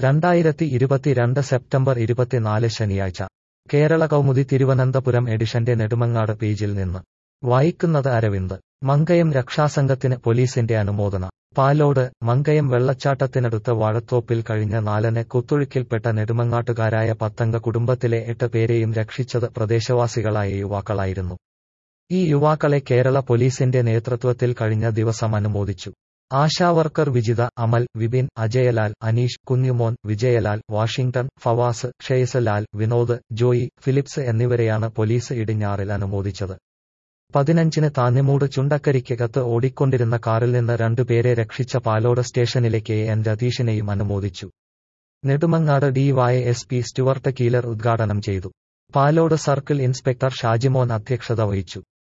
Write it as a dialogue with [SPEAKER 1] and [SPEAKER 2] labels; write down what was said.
[SPEAKER 1] രണ്ടായിരത്തി ഇരുപത്തിരണ്ട് സെപ്റ്റംബർ ഇരുപത്തിനാല് ശനിയാഴ്ച കേരള കൗമുദി തിരുവനന്തപുരം എഡിഷന്റെ നെടുമങ്ങാട് പേജിൽ നിന്ന് വായിക്കുന്നത് അരവിന്ദ് മങ്കയം രക്ഷാസംഘത്തിന് പോലീസിന്റെ അനുമോദന പാലോട് മങ്കയം വെള്ളച്ചാട്ടത്തിനടുത്ത് വാഴത്തോപ്പിൽ കഴിഞ്ഞ നാലന് കുത്തൊഴുക്കിൽപ്പെട്ട നെടുമങ്ങാട്ടുകാരായ പത്തംഗ കുടുംബത്തിലെ എട്ട് പേരെയും രക്ഷിച്ചത് പ്രദേശവാസികളായ യുവാക്കളായിരുന്നു ഈ യുവാക്കളെ കേരള പോലീസിന്റെ നേതൃത്വത്തിൽ കഴിഞ്ഞ ദിവസം അനുമോദിച്ചു ആശാവർക്കർ വിജിത അമൽ വിപിൻ അജയലാൽ അനീഷ് കുഞ്ഞുമോൻ വിജയലാൽ വാഷിംഗ്ടൺ ഫവാസ് ഷെയ്സ് ലാൽ വിനോദ് ജോയി ഫിലിപ്സ് എന്നിവരെയാണ് പോലീസ് ഇടിഞ്ഞാറിൽ അനുമോദിച്ചത് പതിനഞ്ചിന് താന്നിമൂട് ചുണ്ടക്കരിക്കകത്ത് ഓടിക്കൊണ്ടിരുന്ന കാറിൽ നിന്ന് രണ്ടുപേരെ രക്ഷിച്ച പാലോട് സ്റ്റേഷനിലെ കെ എൻ രതീഷിനെയും അനുമോദിച്ചു Nedumangad DY S P Stuart Keeler ഉദ്ഘാടനം ചെയ്തു പാലോട് സർക്കിൾ ഇൻസ്പെക്ടർ ഷാജിമോൻ അധ്യക്ഷത വഹിച്ചു